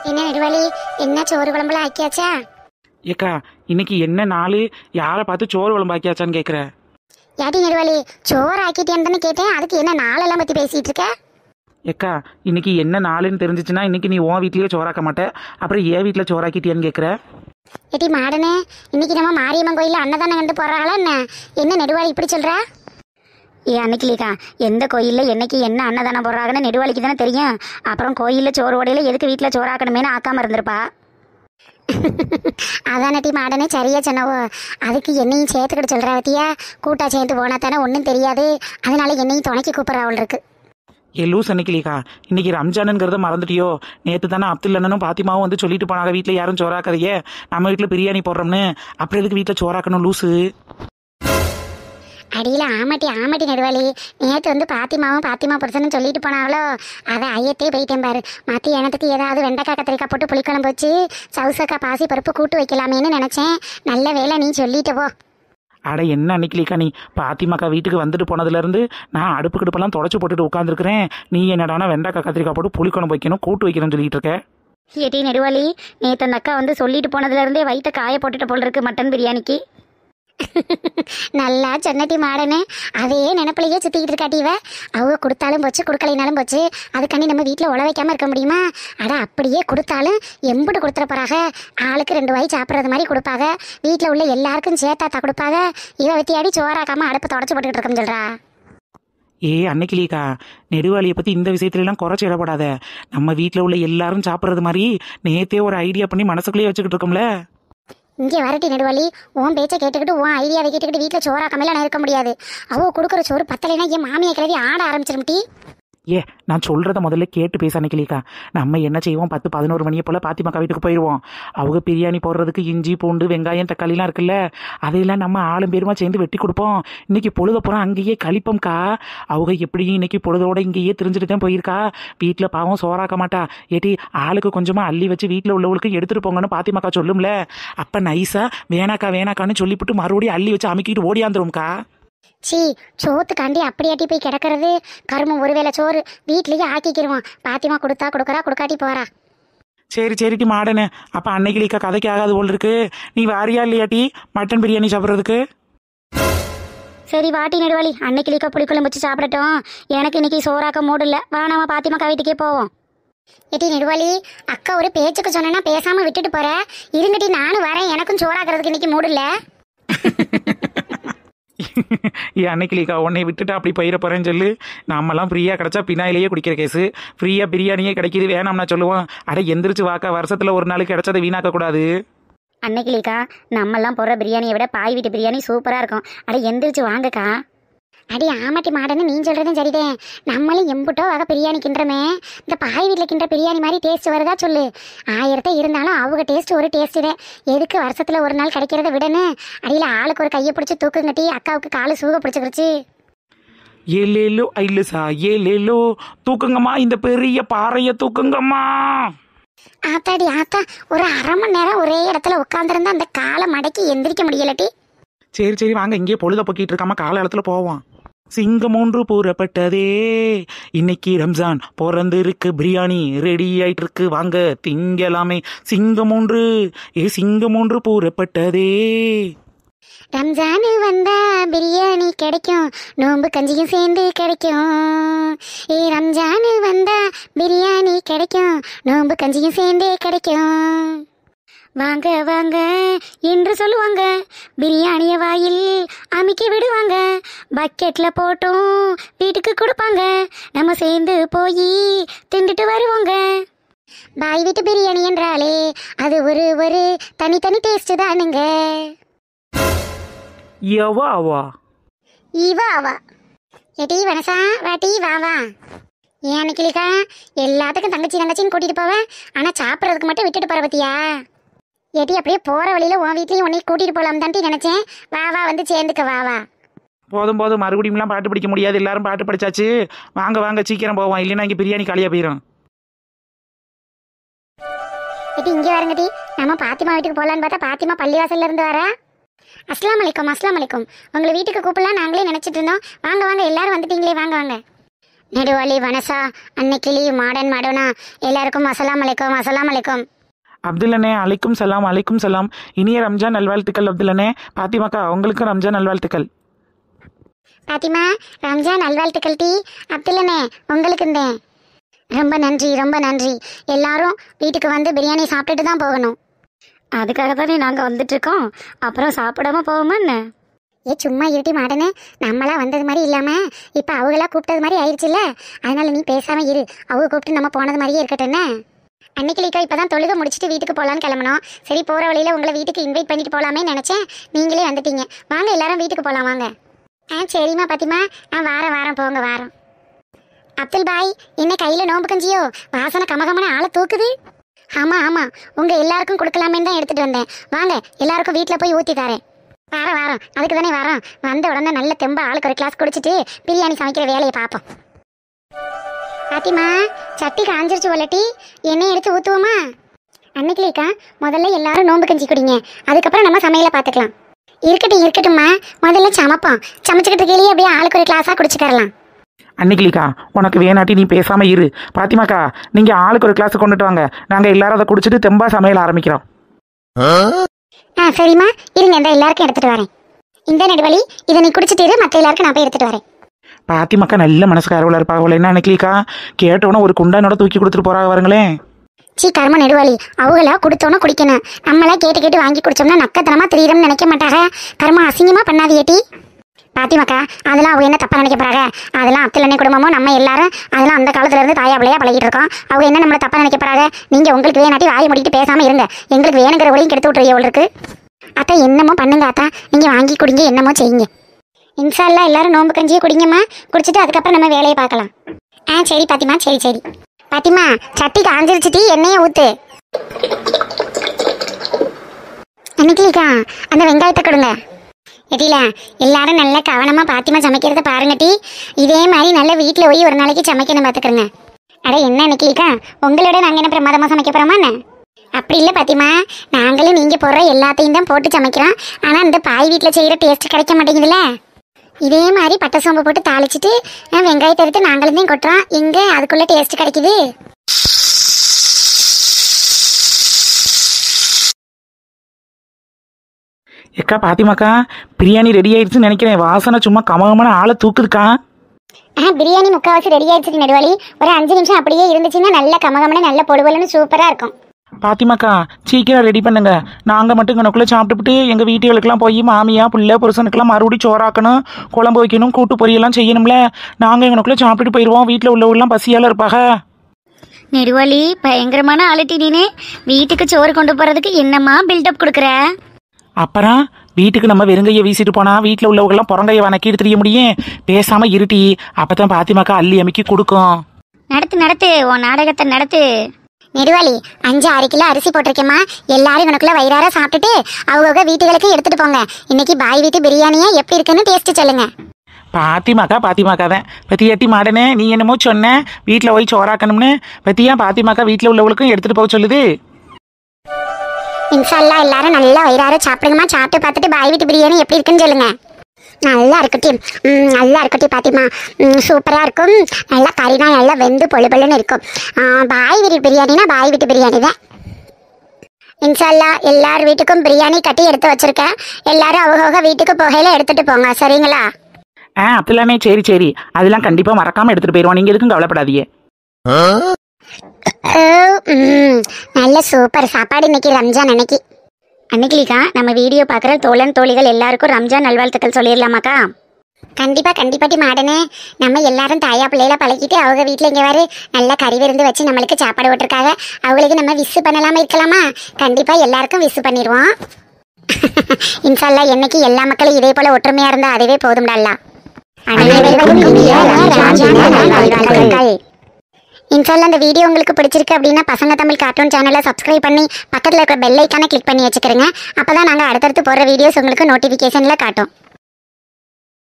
என்ன நெடுவாளி என்ன சோறு குழம்புலாம் ஆக்கியாச்சா ஏக்கா இன்னைக்கு என்ன நாள் யாரை பார்த்து சோறு குழம்பாக்கியாச்சான்னு கேட்குற யாடி நெடுவாளி சோறு ஆக்கிட்டேன்னு தானே கேட்டேன் அதுக்கு என்ன நாளெல்லாம் பத்தி பேசிட்டு இருக்க ஏக்கா இன்னைக்கு என்ன நாளுன்னு தெரிஞ்சிச்சுன்னா இன்னைக்கு நீ உன் வீட்லயே சோறாக்க மாட்ட அப்புறம் என் வீட்டில் சோறாக்கிட்டியான்னு கேட்குற ஏட்டி மாடனே இன்னைக்கு நம்ம மாரியம்மன் கோயில்ல அன்னதானம் கண்டு போடுறாங்களா என்ன என்ன நெடுவாளி இப்படி சொல்ற ஏ அன்னைக்கிலேக்கா எந்த கோயிலில் என்னைக்கு என்ன அன்னதானம் போடுறாங்கன்னு நெடுவாளிக்கு தானே தெரியும் அப்புறம் கோயிலில் சோறு உடையில எதுக்கு வீட்டில் சோறு ஆக்கணுமேனு ஆக்காம இருந்திருப்பா அதானட்டி மாடனே சரியா சொன்னவோ அதுக்கு என்னையும் சேர்த்துக்கிட்டு சொல்றா பத்தியா கூட்டா சேர்த்து போனா தானே ஒன்றும் தெரியாது அதனால என்னையும் துணைக்கி கூப்பிட்றா இருக்கு ஏ லூஸ் அன்னைக்கிலேக்கா இன்னைக்கு ரம்ஜானுங்கிறத மறந்துட்டியோ நேற்று தானே அப்துல் அண்ணனும் பாத்திமாவும் வந்து சொல்லிட்டு போனாங்க வீட்டில் யாரும் சோறாக்காதையே நம்ம வீட்டில் பிரியாணி போடுறோம்னு அப்புறம் எதுக்கு வீட்டில் சோறாக்கணும் லூஸு அடியில ஆமாட்டி ஆமாட்டி நெடுவாளி நேற்று வந்து பாத்திமாவும் பாத்திமா புருஷனும் சொல்லிட்டு போனாங்களோ அதை ஐயத்தே போயிட்டேன் பாரு மத்திய இனத்துக்கு ஏதாவது வெண்டைக்காய் கத்திரிக்காய் போட்டு புளிக்குழம்பு வச்சு சவுசக்கா பாசி பருப்பு கூட்டு வைக்கலாமேன்னு நினைச்சேன் நல்ல வேலை நீ சொல்லிட்டு போ அட என்ன அன்னைக்கிலேக்கா நீ பாத்திமாக்கா வீட்டுக்கு வந்துட்டு போனதுலேருந்து நான் அடுப்பு கிடுப்பெல்லாம் தொடச்சி போட்டுட்டு உட்காந்துருக்கிறேன் நீ என்னடானா வெண்டைக்காய் கத்திரிக்காய் போட்டு புளிக்குழம்பு வைக்கணும் கூட்டு வைக்கணும்னு சொல்லிட்டு இருக்க ஏட்டி நெடுவாளி நேற்று அந்த அக்கா வந்து சொல்லிட்டு போனதுல இருந்தே வயிற்ற காய போட்டுட்டு போல் இருக்கு மட்டன் பிரியாணிக்கு நல்லா சொன்னட்டி மாடனு அதே நினப்பிலேயே சுத்திக்கிட்டு இருக்காட்டி இவ அவங்க கொடுத்தாலும் போச்சு கொடுக்கலைனாலும் போச்சு அதுக்காண்டி நம்ம வீட்டில் உழ வைக்காம இருக்க முடியுமா அட அப்படியே கொடுத்தாலும் எம்புட்டு கொடுத்துட போறாங்க ஆளுக்கு ரெண்டு வாய் சாப்பிட்றது மாதிரி கொடுப்பாங்க வீட்டில் உள்ள எல்லாருக்கும் சேர்த்தாத்தா கொடுப்பாங்க இவ வெத்தியாடி சோறாக்காம அடுப்பு தொடச்சு போட்டுக்கிட்டு இருக்கோம் சொல்றா ஏ அன்னைக்கிலேக்கா நெடுவாளியை பற்றி இந்த விஷயத்துலலாம் குறைச்சி இடப்படாத நம்ம வீட்டில் உள்ள எல்லாரும் சாப்பிட்றது மாதிரி நேத்தே ஒரு ஐடியா பண்ணி மனசுக்குள்ளேயே வச்சுக்கிட்டு இருக்கோம்ல இங்கே வரட்டி நெடுவாளி உன் பேச்சை கேட்டுக்கிட்டு உன் ஐடியாவை கேட்டுக்கிட்டு வீட்டில் சோறாக்காமலாம் இருக்க முடியாது அவ கொடுக்குற சோறு பத்தலைன்னா என் மாமியை கிளவி ஆட ஆரம்பிச்சிரும் டீ ஏ நான் சொல்கிறத முதல்ல கேட்டு பேச அன்னைக்கிலேக்கா நம்ம என்ன செய்வோம் பத்து பதினோரு மணியை போல் பாத்திமாக்கா வீட்டுக்கு போயிடுவோம் அவங்க பிரியாணி போடுறதுக்கு இஞ்சி பூண்டு வெங்காயம் தக்காளிலாம் இருக்குல்ல அதையெல்லாம் நம்ம ஆளும் பேருமா சேர்ந்து வெட்டி கொடுப்போம் இன்னைக்கு பொழுத போகிறோம் அங்கேயே கழிப்போம்க்கா அவங்க எப்படியும் இன்னைக்கு பொழுதோட இங்கேயே தெரிஞ்சுட்டு தான் போயிருக்கா வீட்டில் பாவம் சோறாக்க மாட்டா ஏட்டி ஆளுக்கு கொஞ்சமாக அள்ளி வச்சு வீட்டில் உள்ளவங்களுக்கு எடுத்துகிட்டு போங்கன்னு பாத்திமாக்கா சொல்லும்ல அப்போ நைஸாக வேணாக்கா வேணாக்கான்னு சொல்லிவிட்டு மறுபடியும் அள்ளி வச்சு அமைக்கிட்டு ஓடியாந்துரும்க்கா சீ சோத்துக்காண்டி அப்படியாட்டி போய் கிடக்கிறது கருமம் ஒருவேளை சோறு வீட்லயே ஆக்கிக்கிருவோம் பாத்திமா கொடுத்தா கொடுக்கறா கொடுக்காட்டி போறா சரி சரிட்டி மாடனு அப்போ அன்னைக்கிலேக்கா கதைக்கு ஆகாது போல் இருக்கு நீ வாரியா இல்லையாட்டி மட்டன் பிரியாணி சாப்பிட்றதுக்கு சரி வாட்டி நெடுவாளி அன்னைக்கு லீக்கா புளிக்குழம்பு வச்சு சாப்பிடட்டும் எனக்கு இன்னைக்கு சோறாக்க மூடு இல்ல வா நம்ம பாத்திமா வீட்டுக்கே போவோம் ஏட்டி நெடுவாளி அக்கா ஒரு பேச்சுக்கு சொன்னா பேசாம விட்டுட்டு போற இருங்கட்டி நானும் வரேன் எனக்கும் சோறாக்குறதுக்கு இன்னைக்கு மூடு இல்ல ஏன் அன்னைக்கிலேக்கா உன்னை விட்டுட்டு அப்படி போயிட போறேன்னு சொல்லு நம்மலாம் ஃப்ரீயாக கிடச்சா பின்னாயிலேயே குடிக்கிற கேஸு ஃப்ரீயாக பிரியாணியே கிடைக்கிது வேணாம்னா சொல்லுவோம் அட எந்திரிச்சு வாக்கா வருஷத்தில் ஒரு நாள் கிடைச்சதை வீணாக்க கூடாது அன்னைக்கு லீக்கா நம்மெல்லாம் போடுற பிரியாணியை விட பாய் வீட்டு பிரியாணி சூப்பரா இருக்கும் அட எந்திரிச்சு வாங்கக்கா அடி ஆமாட்டி மாடன்னு நீ சொல்றதும் சரிதே நம்மளும் எம்புட்டோ வகை பிரியாணி கிண்டுறமே இந்த பாய் வீட்டில் கிண்டுற பிரியாணி மாதிரி டேஸ்ட் வருதா சொல்லு ஆயிரத்தை இருந்தாலும் அவங்க டேஸ்ட் ஒரு டேஸ்ட் தான் எதுக்கு வருஷத்துல ஒரு நாள் கிடைக்கிறத விடன்னு அடியில் ஆளுக்கு ஒரு கையை பிடிச்சி தூக்குங்கட்டி அக்காவுக்கு காலு சூக பிடிச்சிக்கிருச்சு ஏலேலோ ஐல்லுசா ஏலேலோ தூக்குங்கம்மா இந்த பெரிய பாறையை தூக்குங்கம்மா ஆத்தாடி ஆத்தா ஒரு அரை மணி நேரம் ஒரே இடத்துல உட்காந்துருந்தா அந்த காலை மடக்கி எந்திரிக்க முடியலட்டி சரி சரி வாங்க இங்கேயே பொழுத போக்கிட்டு இருக்காம காலத்தில் போவோம் சிங்கம் ஒன்று பூரப்பட்டதே இன்னைக்கு ரம்ஜான் பிறந்து இருக்கு பிரியாணி ரெடி ஆயிட்டு இருக்கு வாங்க திங்கலாமே சிங்கம் ஒன்று ஏ சிங்கம் ஒன்று பூரப்பட்டதே ரம்ஜானு வந்தா பிரியாணி கிடைக்கும் நோம்பு கஞ்சியும் சேர்ந்து கிடைக்கும் ஏ ரம்ஜானு வந்தா பிரியாணி கிடைக்கும் நோம்பு கஞ்சியும் சேர்ந்தே கிடைக்கும் வாங்க வாங்க என்று சொல்லுவாங்க பிரியாணிய வாயில் அமுக்கி விடுவாங்க பக்கெட்ல போட்டும் வீட்டுக்கு கொடுப்பாங்க நம்ம சேர்ந்து போய் திண்டுட்டு வருவோங்க பாய் வீட்டு பிரியாணி என்றாலே அது ஒரு ஒரு தனித்தனி டேஸ்ட் தானுங்க எவா அவா இவா அவா எடி வனசா வாட்டி வா வா ஏன் அன்னைக்கிலிக்கா எல்லாத்துக்கும் தங்கச்சி தங்கச்சின்னு கூட்டிட்டு போவேன் ஆனா சாப்பிட்றதுக்கு மட்டும் விட்டுட்டு போற பத்தியா ஏடி அப்படியே போற வழியில உன் வீட்லயும் உன்னை கூட்டிட்டு போலாம் தான்ட்டு நினைச்சேன் வா வா வந்து சேர்ந்துக்க வா வா போதும் போதும் மறுபடியும்லாம் பாட்டு படிக்க முடியாது எல்லாரும் பாட்டு படிச்சாச்சு வாங்க வாங்க சீக்கிரம் போவோம் இல்லைன்னா இங்கே பிரியாணி காலியாக போயிடும் ஏடி இங்கே வரங்கடி நம்ம பாத்திமா வீட்டுக்கு போலான்னு பார்த்தா பாத்திமா பள்ளிவாசல்ல இருந்து வரா அஸ்லாம் அலைக்கும் அஸ்லாம் அலைக்கும் உங்களை வீட்டுக்கு கூப்பிடலாம் நாங்களே நினைச்சிட்டு இருந்தோம் வாங்க வாங்க எல்லாரும் வந்துட்டீங்களே வாங்க வாங்க நெடுவாளி வனசா அன்னைக்கிளி மாடன் மடோனா எல்லாருக்கும் அஸ்ஸலாமு அலைக்கும் அஸ்ஸலாமு அலைக்கும் அப்துல்லனே அலைக்கும் சலாம் அலைக்கும் சலாம் இனிய ரம்ஜான் நல்வாழ்த்துக்கள் அப்துல்லனே பாத்திமாக்கா உங்களுக்கும் ரம்ஜான் நல்வாழ்த்துக்கள் பாத்திமா ரம்ஜான் நல்வாழ்த்துக்கள் டி அப்துல்லனே உங்களுக்கு இருந்தேன் ரொம்ப நன்றி ரொம்ப நன்றி எல்லாரும் வீட்டுக்கு வந்து பிரியாணி சாப்பிட்டுட்டு தான் போகணும் அதுக்காக தானே நாங்கள் வந்துட்டு இருக்கோம் அப்புறம் சாப்பிடாம போவோமா என்ன ஏ சும்மா இருட்டி மாடனே நம்மளா வந்தது மாதிரி இல்லாம இப்ப அவங்களா கூப்பிட்டது மாதிரி ஆயிடுச்சுல்ல அதனால நீ பேசாம இரு அவங்க கூப்பிட்டு நம்ம போனது மாதிரியே இருக்கட்டும் என்ன அன்னைக்கு இப்பதான் தொழுக முடிச்சுட்டு வீட்டுக்கு போகலான்னு கிளம்பணும் சரி போற வழியில உங்களை வீட்டுக்கு இன்வைட் பண்ணிட்டு போலாமே நினைச்சேன் நீங்களே வந்துட்டீங்க வாங்க எல்லாரும் வீட்டுக்கு போலாம் வாங்க ஆ சரிம்மா பாத்திமா ஆ வாரம் வாரம் போங்க வாரம் அப்துல் பாய் என்ன கையில நோம்பு கஞ்சியோ வாசனை கமகமான ஆளை தூக்குது ஆமா ஆமா உங்க எல்லாருக்கும் கொடுக்கலாமே தான் எடுத்துட்டு வந்தேன் வாங்க எல்லாருக்கும் வீட்ல போய் ஊத்தி தரேன் வாரம் வாரம் அதுக்கு தானே வாரம் வந்த உடனே நல்ல தெம்பா ஆளுக்கு ஒரு கிளாஸ் குடிச்சிட்டு பிரியாணி சமைக்கிற வேலையை பார்ப்போம் பாத்திமா சட்டி காஞ்சிருச்சு ஒல்லட்டி எண்ணெய் எடுத்து ஊத்துவோமா அன்னைக்கிலேக்கா முதல்ல எல்லாரும் நோம்பு கஞ்சி குடிங்க அதுக்கப்புறம் நம்ம சமையலை பார்த்துக்கலாம் இருக்கட்டும் இருக்கட்டும்மா முதல்ல சமைப்போம் சமைச்சுக்கிட்டு இருக்கையிலேயே அப்படியே ஆளுக்கு ஒரு கிளாஸாக குடிச்சுக்கரலாம் அன்னைக்கிலிக்கா உனக்கு வேணாட்டி நீ பேசாம இரு பாத்திமாக்கா நீங்க ஆளுக்கு ஒரு கிளாஸ் கொண்டுட்டு வாங்க நாங்க எல்லாரும் அதை குடிச்சிட்டு தெம்பா சமையல் ஆரம்பிக்கிறோம் ஆ சரிம்மா இருங்க இந்த எல்லாருக்கும் எடுத்துட்டு வரேன் இந்த நெடுவழி இதை நீ குடிச்சிட்டு இரு மற்ற எல்லாருக்கும் நான் போய் எடுத்துட்டு வரேன் பாத்திமாக்கா நல்ல மனசுக்காரவுல இருப்பாங்க போல என்ன அன்னைக்கிலிக்கா கேட்டோன்னே ஒரு குண்டானோட தூக்கி கொடுத்துட்டு போறாங்க பாருங்களேன் சீ கர்ம நெடுவாளி அவங்களா கொடுத்தோன்னு குடிக்கணும் நம்மளா கேட்டு கேட்டு வாங்கி குடிச்சோம்னா நக்கத்தனமா திரியறோம்னு நினைக்க மாட்டாங்க கர்ம அசிங்கமா பண்ணாது ஏட்டி பாத்திமாக்கா அதெல்லாம் அவங்க என்ன தப்பா நினைக்க போறாங்க அதெல்லாம் அத்திலனை குடும்பமும் நம்ம எல்லாரும் அதெல்லாம் அந்த காலத்துல இருந்து தாயா பிள்ளையா பழகிட்டு இருக்கோம் அவங்க என்ன நம்மள தப்பா நினைக்க போறாங்க நீங்க உங்களுக்கு வேணாட்டி வாயை முடிட்டு பேசாம இருங்க எங்களுக்கு வேணுங்கிற ஒளியும் கெடுத்து விட்டுறீங்க இருக்கு அத்தா என்னமோ பண்ணுங்க அத்தா நீங்க வாங்கி குடிங்க என்னமோ செய்யுங்க இன்ஷால்லா எல்லாரும் நோம்பு கஞ்சியே குடிங்கம்மா குடிச்சிட்டு அதுக்கப்புறம் நம்ம வேலையை பார்க்கலாம் ஆ சரி பாத்திமா சரி சரி பாத்திமா சட்டி காஞ்சிருச்சுட்டி எண்ணெயை ஊத்து அன்னைக்கிலிக்கா அந்த வெங்காயத்தை கொடுங்க எட்டில எல்லாரும் நல்ல கவனமா பாத்திமா சமைக்கிறத பாருங்க டி இதே மாதிரி நல்ல வீட்டில் போய் ஒரு நாளைக்கு சமைக்கணும் பார்த்துக்கிறங்க அட என்ன அன்னைக்கிலிக்கா உங்களோட நாங்கள் என்ன பிரமாதமாக சமைக்க போகிறோமா என்ன அப்படி இல்லை பாத்திமா நாங்களும் நீங்கள் போடுற எல்லாத்தையும் தான் போட்டு சமைக்கிறோம் ஆனால் அந்த பாய் வீட்டில் செய்கிற டேஸ்ட் கிடைக்க மாட்டேங்குதுல்ல இதே மாதிரி பட்டை சோம்பு போட்டு தாளிச்சிட்டு அஹ், வெங்காயத்தை எடுத்து நாங்களும் தான் கொட்டுறோம் எங்கே அதுக்குள்ளே டேஸ்ட் கிடைக்குது எக்கா பாத்திமாக்கா பிரியாணி ரெடி ஆயிடுச்சுன்னு நினைக்கிறேன் வாசனை சும்மா கமகமான ஆளை தூக்குதுக்கா ஆ பிரியாணி முக்கால்வாசி ரெடி ஆயிடுச்சு நெடுவாளி ஒரு அஞ்சு நிமிஷம் அப்படியே இருந்துச்சுன்னா நல்ல கமகமன நல்ல பொடுபொலுன்னு சூப்பராக இருக்கும் பாத்திமாக்கா சீக்கிரம் ரெடி பண்ணுங்க நாங்க மட்டும் கணக்குள்ள சாப்பிட்டுப்புட்டு எங்க வீட்டுகளுக்கெல்லாம் போய் மாமியா புள்ள புருஷனுக்கெல்லாம் மறுபடியும் சோறாக்கணும் குழம்பு வைக்கணும் கூட்டு பொரியெல்லாம் செய்யணும்ல நாங்க எங்கனக்குள்ள சாப்பிட்டுட்டு போயிடுவோம் வீட்டில் உள்ளவங்கலாம் பசியால இருப்பாங்க நெடுவாளி பயங்கரமான ஆளுட்டி நீனே வீட்டுக்கு சோறு கொண்டு போறதுக்கு என்னம்மா பில்டப் கொடுக்குற அப்புறம் வீட்டுக்கு நம்ம வெறுங்கையை வீசிட்டு போனா வீட்டில் உள்ளவங்கெல்லாம் புறங்கையை வணக்கிட்டு தெரிய முடியும் பேசாம இருட்டி அப்பதான் பாத்திமாக்கா அள்ளி அமைக்கி கொடுக்கும் நடத்து நடத்து உன் நாடகத்தை நடத்து நெடுவாளி அஞ்சு ஆறு கிலோ அரிசி போட்டிருக்கேம்மா எல்லாரும் உனக்குள்ள வயிறார சாப்பிட்டுட்டு அவங்க வீட்டுகளுக்கு எடுத்துட்டு போங்க இன்னைக்கு பாய் வீட்டு பிரியாணியா எப்படி இருக்குன்னு டேஸ்ட் சொல்லுங்க பாத்திமாக்கா பாத்திமாக்கா தான் பத்தியாட்டி மாடனே நீ என்னமோ சொன்ன வீட்டில் போய் சோறாக்கணும்னு பத்தியா பாத்திமாக்கா வீட்டில் உள்ளவங்களுக்கும் எடுத்துட்டு போக சொல்லுது இன்ஷால்லா எல்லாரும் நல்லா வயிறார சாப்பிடுங்கம்மா சாப்பிட்டு பார்த்துட்டு பாய் வீட்டு பிரியாணி எப்படி இருக்குன்னு சொல்லுங்க நல்லா இருக்கட்டி ம், நல்லா இருக்கட்டி பாத்திமா ம், சூப்பரா இருக்கும் நல்லா கறினா நல்லா வெந்து பொழு பொழுன்னு இருக்கும் ஆ, பாய் வீட்டு பிரியாணினா பாய் வீட்டு பிரியாணி தான் இன்ஷால்லா எல்லார் வீட்டுக்கும் பிரியாணி கட்டி எடுத்து வச்சிருக்கேன் எல்லாரும் அவங்கவுங்க வீட்டுக்கு புகையில எடுத்துட்டு போங்க சரிங்களா ஆ அப்படிலாமே சரி சரி அதெல்லாம் கண்டிப்பாக மறக்காமல் எடுத்துகிட்டு போயிடுவோம் நீங்கள் எதுக்கும் கவலைப்படாதீங்க ஓ, ம், நல்ல சூப்பர் சாப்பாடு இன்னைக்கு ரம்ஜான் அன்னைக்கு அன்னைக்கிலிக்கா நம்ம வீடியோ பார்க்குற தோழன் தோழிகள் எல்லாருக்கும் ரம்ஜான் நல்வாழ்த்துக்கள் சொல்லிடலாமாக்கா கண்டிப்பா கண்டிப்பாட்டி மாடனே நம்ம எல்லாரும் தாயா பிள்ளையில பழகிட்டு அவங்க வீட்டில் இங்கே வர நல்ல கறி விருந்து வச்சு நம்மளுக்கு சாப்பாடு விட்டுருக்காங்க அவங்களுக்கு நம்ம விஸ் பண்ணலாமா இருக்கலாமா கண்டிப்பா எல்லாருக்கும் விஸ் பண்ணிடுவோம் இன்ஷால்லா என்னைக்கு எல்லா மக்களும் இதே போல ஒற்றுமையா இருந்தா அதுவே போதும்டா அனைவருக்கும் இனிய ரம்ஜான் நல்வாழ்த்துக்கள் இன்ஷால்லா இந்த வீடியோ உங்களுக்கு பிடிச்சிருக்கு அப்படின்னா பசங்க தமிழ் கார்ட்டூன் சேனலை சப்ஸ்கிரைப் பண்ணி பக்கத்தில் இருக்கிற பெல் ஐக்கானை கிளிக் பண்ணி வச்சுக்கிறேங்க அப்போ தான் நாங்கள் அடுத்தடுத்து போடுற வீடியோஸ் உங்களுக்கு நோட்டிஃபிகேஷனில் காட்டும்